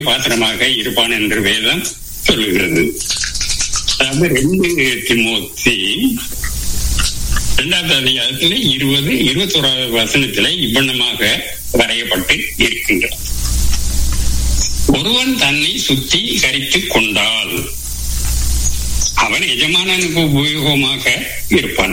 பாத்திரமாக இருப்பான் என்று வேதம் சொல்லுகிறது அதாவது ரெண்டு திமோத்தி இரண்டாவது அதிகாரத்தில் இருபது இருபத்தோராவது வசனத்திலே இவ்வண்ணமாக வரையப்பட்டு இருக்கின்றது ஒருவன் தன்னை சுத்திகரித்துக் கொண்டால் அவன் எஜமானனுக்கு உபயோகமாக இருப்பான்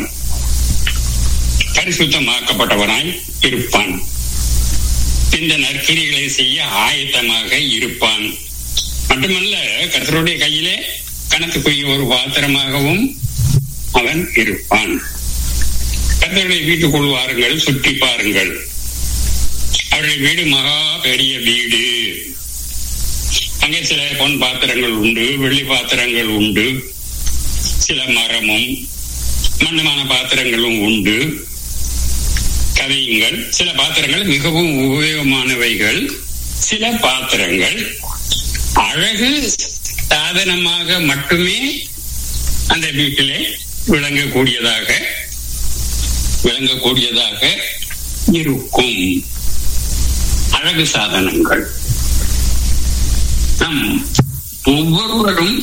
பரிசுத்தமாக்கப்பட்டவனாய் இருப்பான் இந்த நற்கிரிகளை செய்ய ஆயத்தமாக இருப்பான் மட்டுமல்ல கர்த்தருடைய கையிலே கணக்குக்குரிய ஒரு பாத்திரமாகவும் அவன் இருப்பான் கர்த்தருடைய வீட்டுக்குள் வாருங்கள் சுற்றி பாருங்கள் அவருடைய வீடு மகா பெரிய வீடு அங்கே சில பொன் பாத்திரங்கள் உண்டு வெள்ளி பாத்திரங்கள் உண்டு சில மரமும் மண்ணமான பாத்திரங்களும் உண்டு கதையுங்கள் சில பாத்திரங்கள் மிகவும் உபயோகமானவைகள் சில பாத்திரங்கள் அழகு சாதனமாக மட்டுமே அந்த வீட்டிலே விளங்கக்கூடியதாக விளங்கக்கூடியதாக இருக்கும் அழகு சாதனங்கள் நம் ஒவ்வொருவரும்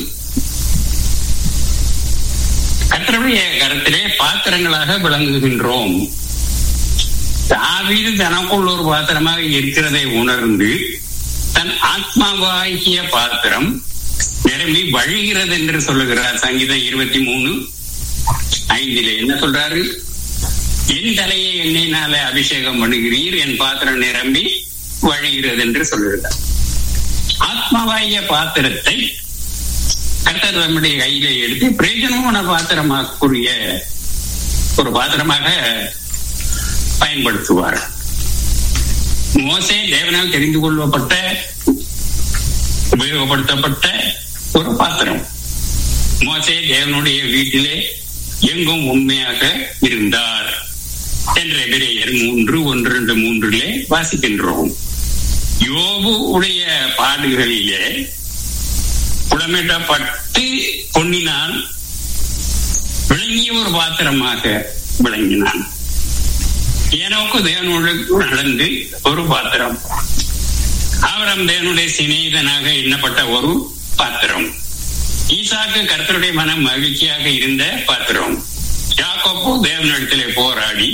கற்றவுடைய கருத்திலே பாத்திரங்களாக விளங்குகின்றோம் தாவீது தனக்குள் ஒரு பாத்திரமாக இருக்கிறதை உணர்ந்து தன் ஆத்மாவாகிய பாத்திரம் நிரம்பி வழிகிறது என்று சொல்லுகிறார் சங்கீதம் இருபத்தி மூணு ஐந்திலே என்ன சொல்றாரு என் தலையை எண்ணெயினால அபிஷேகம் பண்ணுகிறீர் என் பாத்திரம் நிரம்பி வழிகிறது என்று சொல்லுகிறார் ஆத்மாவாகிய பாத்திரத்தை கர்த்தர் நம்முடைய கையில எடுத்து பிரயோஜனமான பாத்திரமாகக்கூடிய ஒரு பாத்திரமாக பயன்படுத்துவார் மோசே தேவனால் தெரிந்து கொள்ளப்பட்ட உபயோகப்படுத்தப்பட்ட ஒரு பாத்திரம் மோசே தேவனுடைய வீட்டிலே எங்கும் உண்மையாக இருந்தார் என்ற எபிரேயர் மூன்று ஒன்று ரெண்டு மூன்றிலே வாசிக்கின்றோம் யோபு உடைய பாடுகளிலே புடமிட்டப்பட்டு பொன்னினால் விளங்கிய ஒரு பாத்திரமாக விளங்கினான் ஏனோக்கு தேவனோடு நடந்து ஒரு பாத்திரம் ஆவரம் தேவனுடைய சிநேகிதனாக எண்ணப்பட்ட ஒரு பாத்திரம் ஈசாக்கு கர்த்தருடைய மனம் மகிழ்ச்சியாக இருந்த பாத்திரம் யாக்கோப்பு தேவனிடத்திலே போராடி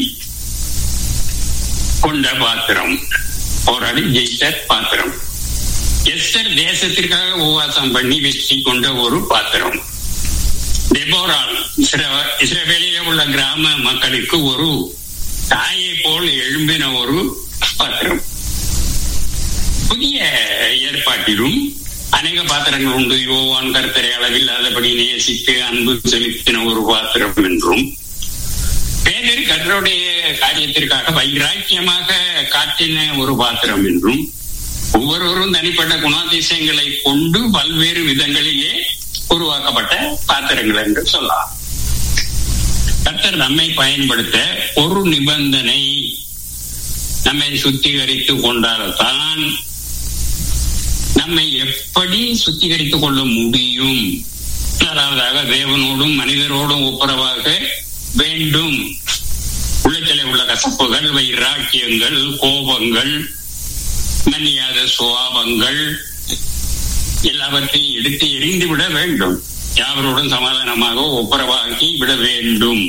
கொண்ட பாத்திரம் போராடி ஜெயித்த பாத்திரம் எஸ்தர் தேசத்திற்காக உபவாசம் பண்ணி வெற்றி கொண்ட ஒரு பாத்திரம் டெபோரால் இஸ்ரவேலிலே உள்ள கிராம மக்களுக்கு ஒரு தாயை போல் எழும்பின ஒரு பாத்திரம் புதிய ஏற்பாட்டிலும் அநேக பாத்திரங்கள் உண்டு யோவான் கருத்தரை அளவில்லாதபடி நேசித்து அன்பு செலுத்தின ஒரு பாத்திரம் என்றும் பேரில் கத்தருடைய காரியத்திற்காக வைராக்கியமாக காட்டின ஒரு பாத்திரம் என்றும் ஒவ்வொருவரும் தனிப்பட்ட குணாதிசயங்களை கொண்டு பல்வேறு விதங்களிலே உருவாக்கப்பட்ட பாத்திரங்கள் என்று சொல்லலாம் கர்த்தர் நம்மை பயன்படுத்த ஒரு நிபந்தனை நம்மை சுத்திகரித்து கொண்டால்தான் நம்மை எப்படி சுத்திகரித்துக் கொள்ள முடியும் முதலாவதாக தேவனோடும் மனிதரோடும் ஒப்புரவாக வேண்டும் உள்ளத்திலே உள்ள கசப்புகள் வைராக்கியங்கள் கோபங்கள் மன்னியாத சுவாபங்கள் எல்லாவற்றையும் எடுத்து எரிந்து விட வேண்டும் யாவரோடும் சமாதானமாக ஒப்புரவாக்கி விட வேண்டும்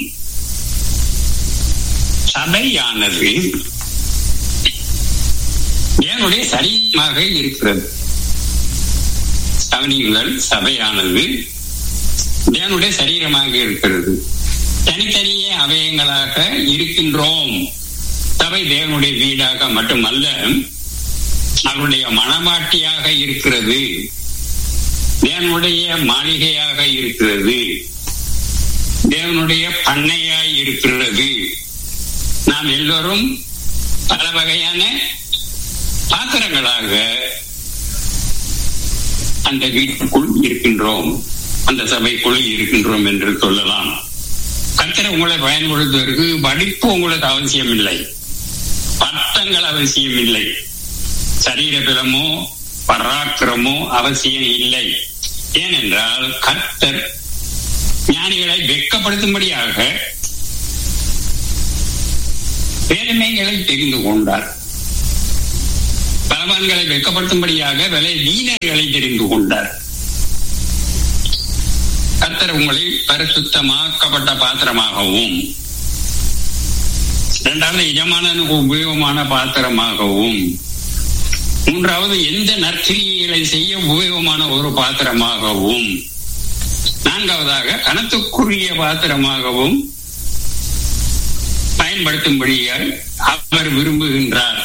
சபையானது என்னுடைய சரீரமாக இருக்கிறது கவனியுங்கள் சபையானது தேவனுடைய சரீரமாக இருக்கிறது தனித்தனியே அவயங்களாக இருக்கின்றோம் சபை தேவனுடைய வீடாக மட்டுமல்ல அவருடைய மனமாட்டியாக இருக்கிறது தேவனுடைய மாளிகையாக இருக்கிறது தேவனுடைய பண்ணையாய் இருக்கிறது நாம் எல்லோரும் பல வகையான பாத்திரங்களாக அந்த வீட்டுக்குள் இருக்கின்றோம் அந்த சபைக்குள் இருக்கின்றோம் என்று சொல்லலாம் கத்திர உங்களை பயன்படுத்துவதற்கு படிப்பு உங்களுக்கு அவசியம் இல்லை பட்டங்கள் அவசியம் இல்லை சரீர பலமோ பராக்கிரமோ அவசியம் இல்லை ஏனென்றால் கர்த்தர் ஞானிகளை வெட்கப்படுத்தும்படியாக வேலைமைகளை தெரிந்து கொண்டார் பலவான்களை வெட்கப்படுத்தும்படியாக விலை வீணர்களை தெரிந்து கொண்டார் கத்தர் உங்களை பரிசுத்தமாக்கப்பட்ட பாத்திரமாகவும் இரண்டாவது எஜமானனுக்கு உபயோகமான பாத்திரமாகவும் மூன்றாவது எந்த நற்கிரியைகளை செய்ய உபயோகமான ஒரு பாத்திரமாகவும் நான்காவதாக கணத்துக்குரிய பாத்திரமாகவும் பயன்படுத்தும்படியால் அவர் விரும்புகின்றார்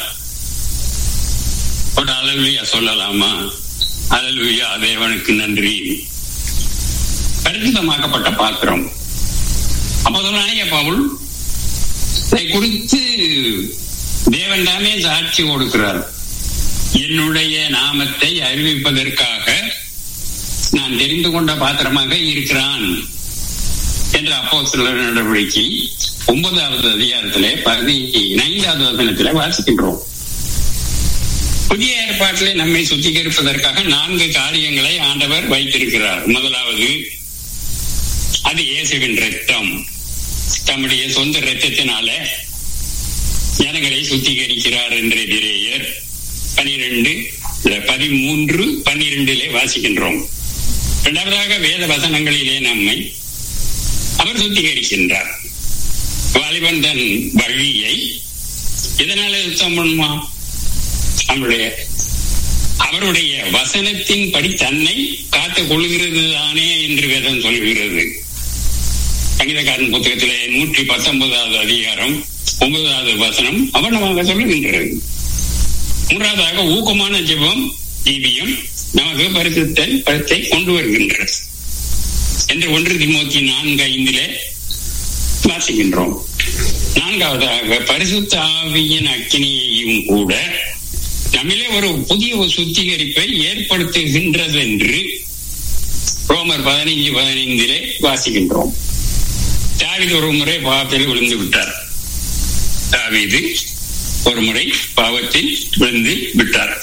ஒரு அலலுயா சொல்லலாமா அலலுயா தேவனுக்கு நன்றி பரிசுத்தமாக்கப்பட்ட பாத்திரம் அப்போதனாய பவுல் இதை குறித்து தேவன் தாமே சாட்சி கொடுக்கிறார் என்னுடைய நாமத்தை அறிவிப்பதற்காக நான் தெரிந்து கொண்ட பாத்திரமாக இருக்கிறான் என்ற அப்போ சில நடவடிக்கை ஒன்பதாவது அதிகாரத்திலே பதினைந்தாவது வசனத்திலே வாசிக்கின்றோம் புதிய ஏற்பாட்டிலே நம்மை சுத்திகரிப்பதற்காக நான்கு காரியங்களை ஆண்டவர் வைத்திருக்கிறார் முதலாவது அது இயேசுவின் ரத்தம் தம்முடைய சொந்த ரத்தத்தினால ஜனங்களை சுத்திகரிக்கிறார் என்ற எதிரேயர் பனிரெண்டு பதிமூன்று பன்னிரெண்டிலே வாசிக்கின்றோம் இரண்டாவதாக வேத வசனங்களிலே நம்மை அவர் சுத்திகரிக்கின்றார் வாலிபன் தன் வழியை எதனால சுத்தம் பண்ணுமா அவருடைய அவருடைய வசனத்தின் படி தன்னை காத்துக் கொள்கிறது தானே என்று வேதம் சொல்கிறது சங்கீதக்காரன் புத்தகத்திலே நூற்றி பத்தொன்பதாவது அதிகாரம் ஒன்பதாவது வசனம் அவனமாக சொல்லுகின்றது மூன்றாவதாக ஊக்கமான ஜெபம் ஜீவியம் நமக்கு பரிசுத்தல் படத்தை கொண்டு வருகின்றது என்று ஒன்று திமுத்தி நான்கு ஐந்திலே வாசிக்கின்றோம் நான்காவதாக பரிசுத்த ஆவியின் அக்கினியையும் கூட நம்மிலே ஒரு புதிய ஒரு சுத்திகரிப்பை ஏற்படுத்துகின்றது என்று ரோமர் பதினைஞ்சு பதினைந்திலே வாசிக்கின்றோம் தாவிது ஒரு முறை பாவத்தில் விழுந்து விட்டார் தாவிது ஒரு முறை பாவத்தில் விழுந்து விட்டார்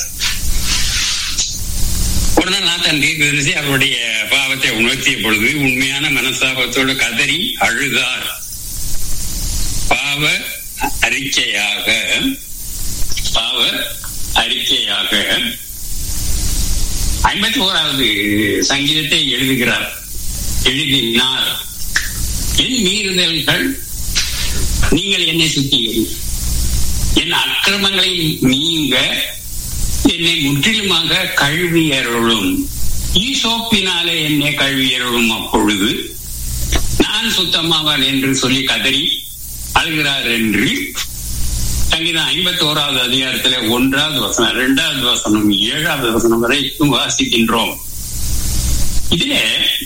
ஒரு நாள் நாத்தான் தீர்க்கதரிசி அவருடைய பாவத்தை உணர்த்திய பொழுது உண்மையான மனஸ்தாபத்தோடு கதறி அழுதார் பாவ அறிக்கையாக பாவ அறிக்கையாக ஐம்பத்தி ஓராவது சங்கீதத்தை எழுதுகிறார் எழுதினார் என் மீறுதல்கள் நீங்கள் என்னை சுத்திகரி என் அக்கிரமங்களை நீங்க என்னை முற்றிலுமாக கழுவியருளும் ஈசோப்பினாலே என்னை கழுவியருளும் அப்பொழுது நான் சுத்தமாவான் என்று சொல்லி கதறி அழுகிறார் என்று சங்கீதம் ஐம்பத்தி ஓராவது அதிகாரத்துல ஒன்றாவது வசனம் இரண்டாவது வசனம் ஏழாவது வசனம் வரைக்கும் வாசிக்கின்றோம் இதிலே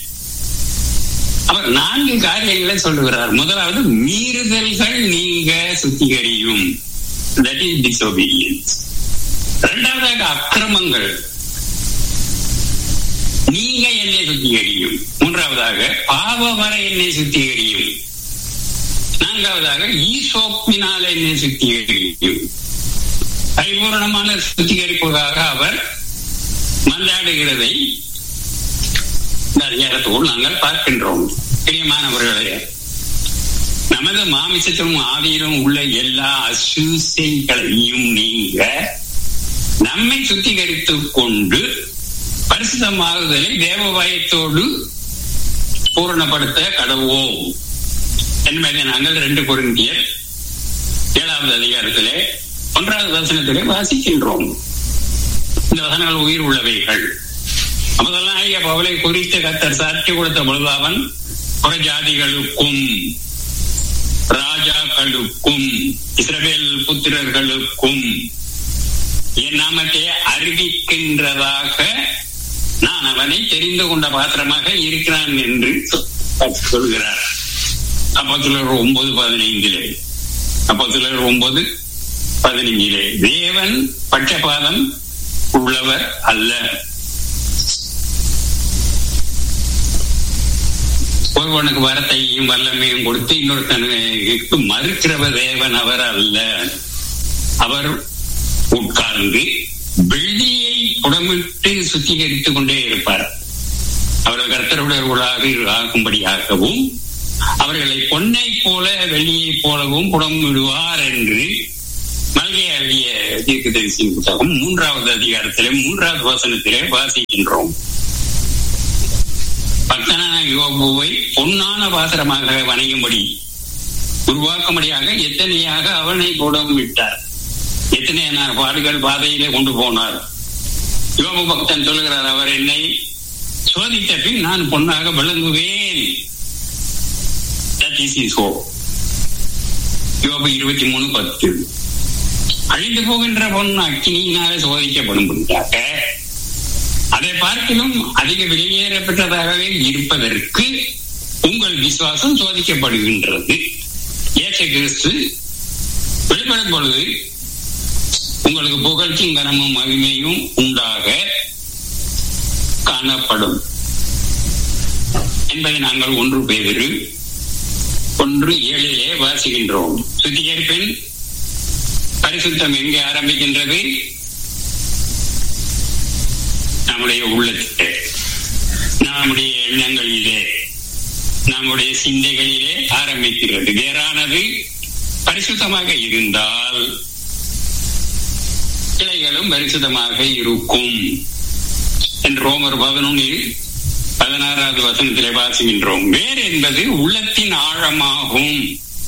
அவர் நான்கு காரியங்களை சொல்லுகிறார் முதலாவது மீறுதல்கள் நீங்க சுத்திகரியும் தட் இஸ் டிசோபீடியன்ஸ் இரண்டாவதாக அக்கிரமங்கள் நீங்க என்னை சுத்திகரியும் மூன்றாவதாக பாவ வர என்னை சுத்திகரியும் நான்காவதாக ஈசோப்பினால என்னை சுத்திகரிக்கும் பரிபூர்ணமான சுத்திகரிப்புக்காக அவர் மன்றாடுகிறதை அதிகாரத்தோடு நாங்கள் பார்க்கின்றோம் பிரியமானவர்களே நமது மாமிசத்திலும் ஆவியிலும் உள்ள எல்லா அசூசைகளையும் நீங்க நம்மை சுத்திகரித்துக் கொண்டு பரிசுத்தமாகுதலை தேவபாயத்தோடு பூரணப்படுத்த கடவோம் என்பதை நாங்கள் ரெண்டு பொருந்தியர் ஏழாவது அதிகாரத்திலே ஒன்றாவது வசனத்திலே வாசிக்கின்றோம் இந்த வசனங்கள் உயிர் உள்ளவைகள் அப்போதெல்லாம் ஐயா பவலை குறித்த கத்தர் சாட்சி கொடுத்த பொழுது அவன் புறஜாதிகளுக்கும் ராஜாக்களுக்கும் இஸ்ரவேல் புத்திரர்களுக்கும் என் நாமத்தை அறிவிக்கின்றதாக நான் அவனை தெரிந்து கொண்ட பாத்திரமாக இருக்கிறான் என்று சொல்கிறார் அப்போ சிலர் ஒன்பது பதினைந்திலே அப்போ சிலர் ஒன்பது பதினைஞ்சிலே தேவன் பட்சபாதம் உள்ளவர் அல்ல ஒருவனுக்கு வரத்தையும் வல்லமையும் கொடுத்து இன்னொருத்தனுக்கு மறுக்கிறவ தேவன் அவர் அல்ல அவர் உட்கார்ந்து வெள்ளியை புடமிட்டு சுத்திகரித்துக் கொண்டே இருப்பார் அவர்கள் கர்த்தருடையவர்களாக ஆகும்படியாகவும் அவர்களை பொன்னை போல வெள்ளியை போலவும் புடம் விடுவார் என்று மல்கை அழிய தீர்க்கதரிசியின் புத்தகம் மூன்றாவது அதிகாரத்திலே மூன்றாவது வசனத்திலே வாசிக்கின்றோம் பக்தனான யோபுவை பொன்னான பாத்திரமாக வணங்கும்படி உருவாக்கும்படியாக எத்தனையாக அவனை கூடவும் விட்டார் எத்தனை பாடுகள் பாதையிலே கொண்டு போனார் யோபு பக்தன் சொல்கிறார் அவர் என்னை சோதித்த பின் நான் பொன்னாக விளங்குவேன் யோபு இருபத்தி மூணு பத்து அழிந்து போகின்ற பொன் அக்கினியினால சோதிக்கப்படும்படியாக அதை பார்க்கிலும் அதிக வெளியேறப்பட்டதாகவே இருப்பதற்கு உங்கள் விசுவாசம் சோதிக்கப்படுகின்றது ஏச கிறிஸ்து வெளிப்படும் பொழுது உங்களுக்கு புகழ்ச்சியும் கனமும் மகிமையும் உண்டாக காணப்படும் என்பதை நாங்கள் ஒன்று பேரு ஒன்று ஏழிலே வாசிக்கின்றோம் சுத்திகரிப்பின் பரிசுத்தம் எங்கே ஆரம்பிக்கின்றது நம்முடைய உள்ளத்திலே நம்முடைய எண்ணங்களிலே நம்முடைய சிந்தைகளிலே ஆரம்பிக்கிறது வேறானது பரிசுத்தமாக இருந்தால் கிளைகளும் பரிசுத்தமாக இருக்கும் என்று ரோமர் பதினொன்னில் பதினாறாவது வசனத்திலே வாசிக்கின்றோம் வேர் என்பது உள்ளத்தின் ஆழமாகும்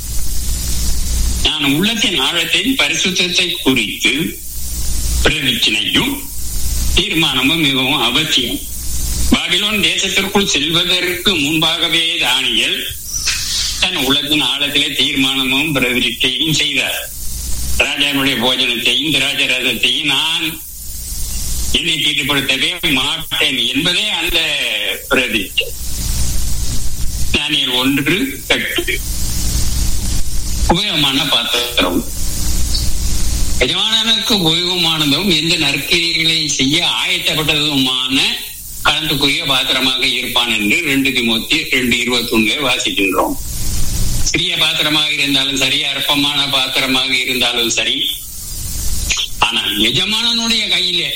நான் உள்ளத்தின் ஆழத்தின் பரிசுத்தத்தை குறித்து பிரதிச்சனையும் தீர்மானமும் மிகவும் அவசியம் பாபிலோன் தேசத்திற்குள் செல்வதற்கு முன்பாகவே தானியல் தன் உள்ளத்தின் ஆழத்திலே தீர்மானமும் பிரதிஷ்டையும் செய்தார் ராஜாவுடைய போஜனத்தையும் திராஜரதத்தையும் நான் என்னை தீட்டுப்படுத்தவே மாட்டேன் என்பதே அந்த பிரதிஷ்டை தானியல் ஒன்று கட்டு உபயோகமான பாத்திரம் எஜமானனுக்கு உபயோகமானதும் எந்த நற்கிரிகளை செய்ய ஆயத்தப்பட்டதுமான கலந்துக்குரிய பாத்திரமாக இருப்பான் என்று ரெண்டு திமுத்தி ரெண்டு இருபத்தி ஒண்ணுல வாசிக்கின்றோம் சிறிய பாத்திரமாக இருந்தாலும் சரி அற்பமான பாத்திரமாக இருந்தாலும் சரி ஆனால் எஜமானனுடைய கையிலே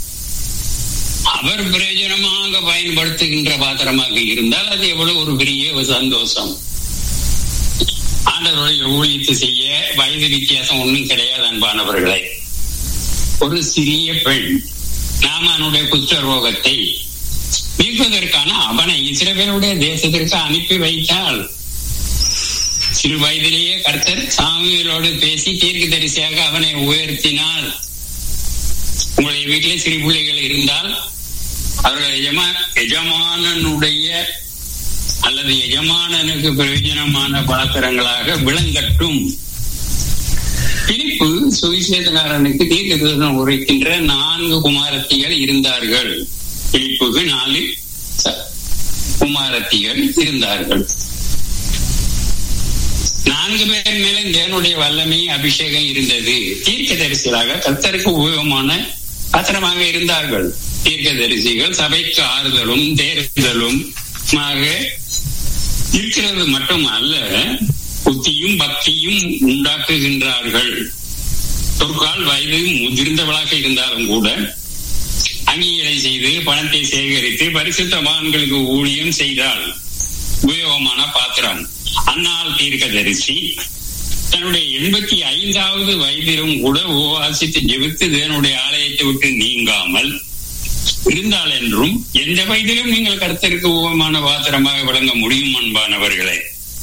அவர் பிரயோஜனமாக பயன்படுத்துகின்ற பாத்திரமாக இருந்தால் அது எவ்வளவு ஒரு பெரிய சந்தோஷம் ஆண்டவருடைய ஊழியத்தை செய்ய வயது வித்தியாசம் ஒன்றும் கிடையாது அன்பானவர்களே ஒரு சிறிய பெண் நாமனுடைய குற்ற ரோகத்தை நீக்குவதற்கான அவனை இஸ்ரேலுடைய தேசத்திற்கு அனுப்பி வைத்தால் சிறு வயதிலேயே கர்த்தர் சாமிகளோடு பேசி தீர்க்க தரிசியாக அவனை உயர்த்தினார் உங்களுடைய வீட்டிலே சிறு பிள்ளைகள் இருந்தால் அவர்கள் எஜமா எஜமானனுடைய அல்லது எஜமானனுக்கு பிரயோஜனமான பாத்திரங்களாக விளங்கட்டும் பிலிப்பு சுவிசேஷகாரனுக்கு தீர்க்க தரிசனம் உரைக்கின்ற நான்கு குமாரத்திகள் இருந்தார்கள் பிலிப்புக்கு நாலு குமாரத்திகள் இருந்தார்கள் நான்கு பேர் மேல தேவனுடைய வல்லமை அபிஷேகம் இருந்தது தீர்க்க தரிசிகளாக கத்தருக்கு உபயோகமான பாத்திரமாக இருந்தார்கள் தீர்க்க தரிசிகள் சபைக்கு ஆறுதலும் தேர்தலும் இருக்கிறது மட்டும் அல்ல புத்தியும் பக்தியும் உண்டாக்குகின்றார்கள் தொற்கால் வயது முதிர்ந்தவளாக இருந்தாலும் கூட அங்கீகளை செய்து பணத்தை சேகரித்து பரிசுத்தவான்களுக்கு ஊழியம் செய்தால் உபயோகமான பாத்திரம் அன்னால் தீர்க்க தரிசி தன்னுடைய எண்பத்தி ஐந்தாவது வயதிலும் கூட உபவாசித்து ஜெபித்து தேவனுடைய ஆலயத்தை விட்டு நீங்காமல் இருந்தால் என்றும் எந்த வயதிலும் நீங்கள் கருத்தருக்கு உபமான பாத்திரமாக விளங்க முடியும் அன்பானவர்களே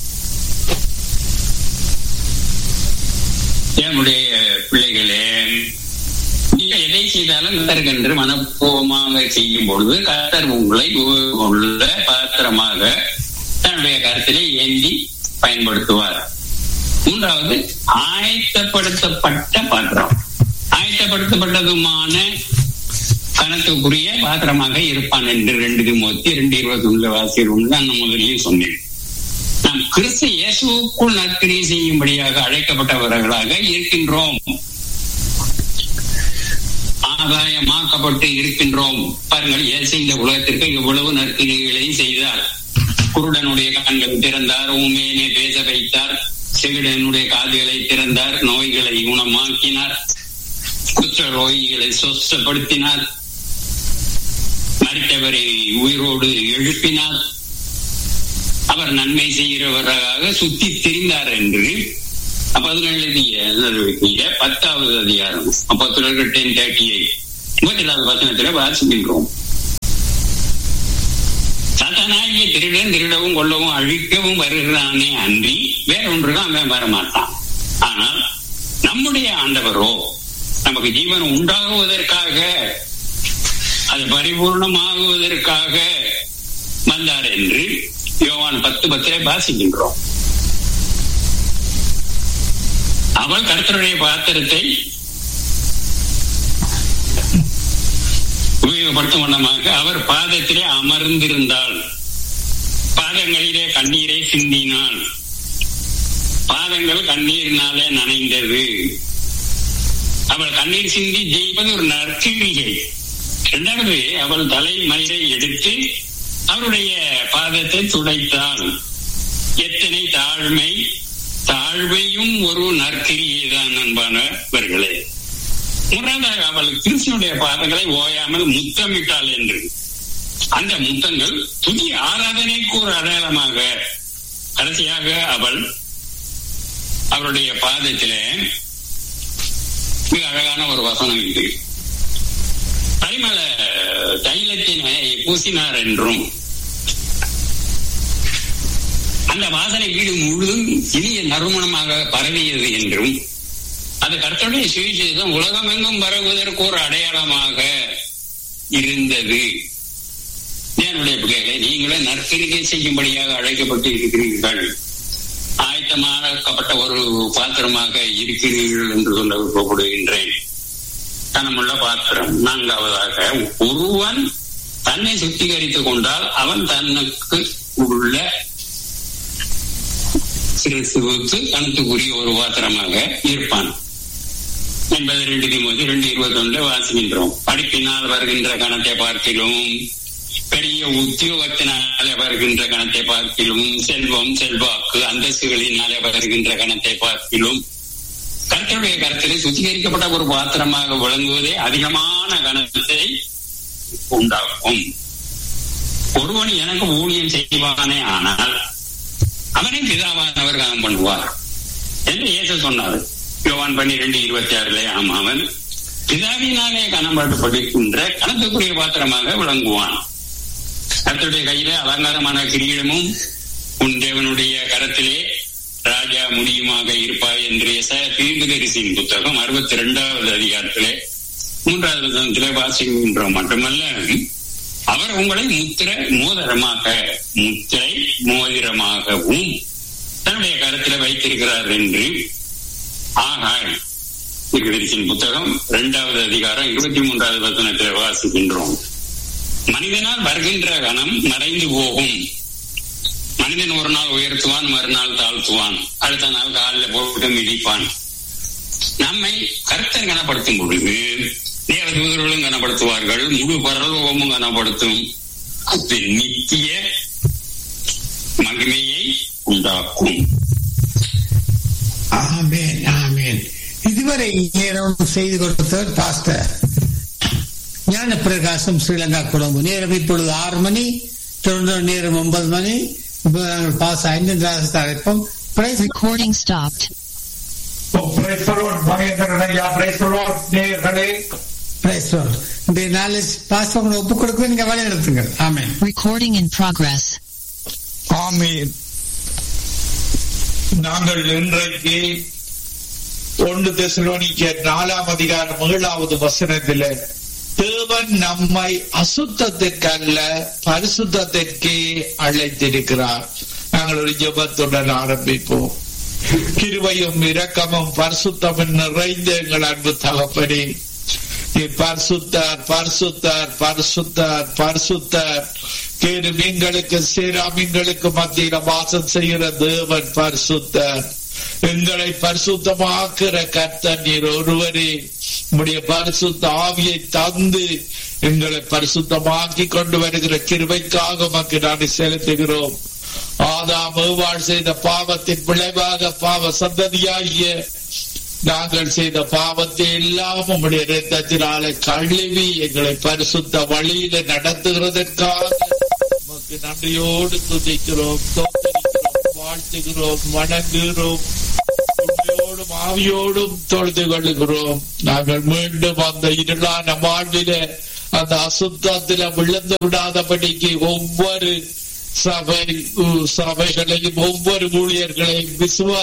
என்னுடைய பிள்ளைகளே நீங்கள் எதை செய்தாலும் கத்தருக்கென்று மனப்பூர்வமாக செய்யும் பொழுது கத்தர் உங்களை உள்ள பாத்திரமாக தன்னுடைய கருத்திலே ஏந்தி பயன்படுத்துவார் மூன்றாவது ஆயத்தப்படுத்தப்பட்ட பாத்திரம் ஆயத்தப்படுத்தப்பட்டதுமான கணக்குக்குரிய பாத்திரமாக இருப்பான் என்று ரெண்டு திமுத்தி ரெண்டு இருபத்தி ஒன்று வாசியர் ஒன்று நான் முதலில் சொன்னேன் நாம் கிறிஸ்து இயேசுக்குள் நற்கிரியை செய்யும்படியாக அழைக்கப்பட்டவர்களாக இருக்கின்றோம் ஆதாயமாக்கப்பட்டு இருக்கின்றோம் பாருங்கள் இயேசு இந்த உலகத்திற்கு எவ்வளவு நற்கிரிகளை செய்தார் குருடனுடைய கண்கள் திறந்தார் ஊமையினை பேச வைத்தார் செவிடனுடைய காதுகளை திறந்தார் நோய்களை குணமாக்கினார் குற்ற நோய்களை சொஸ்தப்படுத்தினார் மறித்தவரை உயிரோடு எழுப்பினார் அவர் நன்மை செய்கிறவராக சுத்தி திரிந்தார் என்று பதினேழு பத்தாவது அதிகாரம் அப்போ டென் தேர்ட்டி எயிட் முப்பத்தி ஏழாவது வசனத்துல வாசிக்கின்றோம் சத்தனாகிய திருடன் திருடவும் கொள்ளவும் அழிக்கவும் வருகிறானே அன்றி வேற ஒன்றுக்கும் அவன் வர மாட்டான் ஆனால் நம்முடைய ஆண்டவரோ நமக்கு ஜீவன் உண்டாகுவதற்காக அது பரிபூர்ணமாகுவதற்காக வந்தார் என்று யோவான் பத்து பத்திலே வாசிக்கின்றோம் அவள் கர்த்தருடைய பாத்திரத்தை உபயோகப்படுத்தும் வண்ணமாக அவர் பாதத்திலே அமர்ந்திருந்தாள் பாதங்களிலே கண்ணீரை சிந்தினாள் பாதங்கள் கண்ணீரினாலே நனைந்தது அவள் கண்ணீர் சிந்தி ஜெயிப்பது ஒரு நற்கிரிகை இரண்டாவது அவள் தலைமயிரை எடுத்து அவருடைய பாதத்தை துடைத்தாள் எத்தனை தாழ்மை தாழ்வையும் ஒரு நற்கிரியை தான் அன்பானவர்களே மூன்றாவதாக அவள் கிருஷ்ணனுடைய பாதங்களை ஓயாமல் முத்தமிட்டாள் என்று அந்த முத்தங்கள் புதிய ஆராதனைக்கு ஒரு அடையாளமாக கடைசியாக அவள் அவருடைய பாதத்திலே மிக அழகான ஒரு வசனம் இருக்கு பரிமள தைலத்தினை பூசினார் என்றும் அந்த வாசனை வீடு முழுதும் இனிய நறுமணமாக பரவியது என்றும் அது கர்த்தருடைய சுவிசேஷம் உலகமெங்கும் பரவுவதற்கு ஒரு அடையாளமாக இருந்தது என்னுடைய பிள்ளைகளை நீங்களே நற்கரிக்கை செய்யும்படியாக அழைக்கப்பட்டு இருக்கிறீர்கள் ஆயத்தமாக்கப்பட்ட ஒரு பாத்திரமாக இருக்கிறீர்கள் என்று சொல்ல விருப்பப்படுகின்றேன் கனமுள்ள பாத்திரம் நான்காவதாக ஒருவன் தன்னை சுத்திகரித்துக் கொண்டால் அவன் தனக்கு உள்ள கிறிஸ்துவுக்கு கணத்துக்குரிய ஒரு பாத்திரமாக இருப்பான் என்பது ரெண்டு திமுக ரெண்டு இருபத்தி ஒன்று வாசிக்கின்றோம் படிப்பினால் வருகின்ற கணத்தை பார்க்கிலும் பெரிய உத்தியோகத்தினாலே வருகின்ற கணத்தை பார்க்கிலும் செல்வம் செல்வாக்கு அந்தஸ்துகளினாலே வருகின்ற கணத்தை பார்க்கிலும் கர்த்தருடைய கருத்தில் சுத்திகரிக்கப்பட்ட ஒரு பாத்திரமாக விளங்குவதே அதிகமான கணத்தை உண்டாக்கும் ஒருவன் எனக்கு ஊழியம் செய்வானே ஆனால் அவனை பிதாவானவர் கனம் பண்ணுவார் என்று இயேசு சொன்னார் யோவான் பன்னிரெண்டு இருபத்தி ஆறுல ஆமா அவன் பிதாவினாலே கனம்படுத்தப்படுகின்ற கணத்துக்குரிய பாத்திரமாக விளங்குவான் கர்த்தருடைய கையில அலங்காரமான கிரீடமும் உன் தேவனுடைய கரத்திலே ராஜா முடியுமாக இருப்பாய் என்று தீர்க்கதரிசியின் புத்தகம் அறுபத்தி இரண்டாவது அதிகாரத்திலே மூன்றாவது வசனத்திலே வாசிக்கின்றோம் மட்டுமல்ல அவர் உங்களை முத்திர மோதிரமாக முத்திரை மோதிரமாகவும் தன்னுடைய கருத்துல வைத்திருக்கிறார் என்று ஆகாய் தீர்க்கதரிசியின் புத்தகம் இரண்டாவது அதிகாரம் இருபத்தி மூன்றாவது வசனத்திலே வாசிக்கின்றோம் மனிதனால் வருகின்ற கணம் மறைந்து போகும் மனிதன் ஒரு நாள் உயர்த்துவான் மறுநாள் தாழ்த்துவான் அடுத்த நாள் காலில் போட்டு மிதிப்பான் நம்மை கருத்தர் கனப்படுத்தும் பொழுது தேவதூதர்களும் கனப்படுத்துவார்கள் முழு பரலோகமும் கனப்படுத்தும் அது நித்திய மகிமையை உண்டாக்கும் ஆமேன் ஆமேன் இதுவரை நேரம் செய்து கொடுத்தவர் பாஸ்டர் ஞான பிரகாசம் ஸ்ரீலங்கா குழம்பு நேரம் இப்பொழுது ஆறு மணி தொடர்ந்து நேரம் ஒன்பது மணி இப்போது நாங்கள் பாஸ் ஐந்து அழைப்போம் Praise Recording stopped. Praise the Lord, மகேந்திரனையா, praise the Lord, நேயர்களே. Praise Lord. இன்றைய நாளில் பாஸ்டர் உங்களை ஒப்புக் கொடுக்க நீங்க வழி நடத்துங்கள் ஆமேன் Recording in progress. ஆமென். நாங்கள் இன்றைக்கு ஒன்று தெசலோனிக்க நாலாம் அதிகாரம் ஏழாவது வசனத்திலே தேவன் நம்மை அசுத்தத்திற்கல்ல பரிசுத்தத்திற்கே அழைத்திருக்கிறார் நாங்கள் ஒரு ஜெபத்துடன் ஆரம்பிப்போம் கிருபையும் இரக்கமும் பரிசுத்தமும் நிறைந்த எங்கள் அன்பு தகப்பனே நீ பரிசுத்தார் பரிசுத்தார் பரிசுத்தார் பரிசுத்தார் கேடு மீன்களுக்கு சேரா மீன்களுக்கு மத்தியில வாசம் செய்கிற தேவன் பரிசுத்தார் எங்களை பரிசுத்தமாக்குற கர்த்தர் நீர் ஒருவரே உம்முடைய பரிசுத்த ஆவியை தந்து எங்களை பரிசுத்தமாக்கி கொண்டு வருகிற கிருபைக்காக உமக்கு நான் செலுத்துகிறோம் ஆதாம் ஏவாள் செய்த பாவத்தின் விளைவாக பாவ சந்ததியாகிய நாங்கள் செய்த பாவத்தை எல்லாம் உம்முடைய இரத்தத்தினாலே கழுவி எங்களை பரிசுத்த வழியில நடத்துகிறதற்காக உமக்கு நன்றியோடு துதிக்கிறோம் தோத்தரிக்கிறோம் வாழ்த்துகிறோம் வணங்குகிறோம் உண்மையோடு உங்களோடும் ஆவியோடும் தொழுது கொள்ளுகிறோம் நாங்கள் மீண்டும் அந்த இருளான வாழ்வில அந்த அசுத்தத்தில விழுந்து விடாதபடிக்கு ஒவ்வொரு சபை சபைகளையும் ஒவ்வொரு ஊழியர்களையும் விசுவா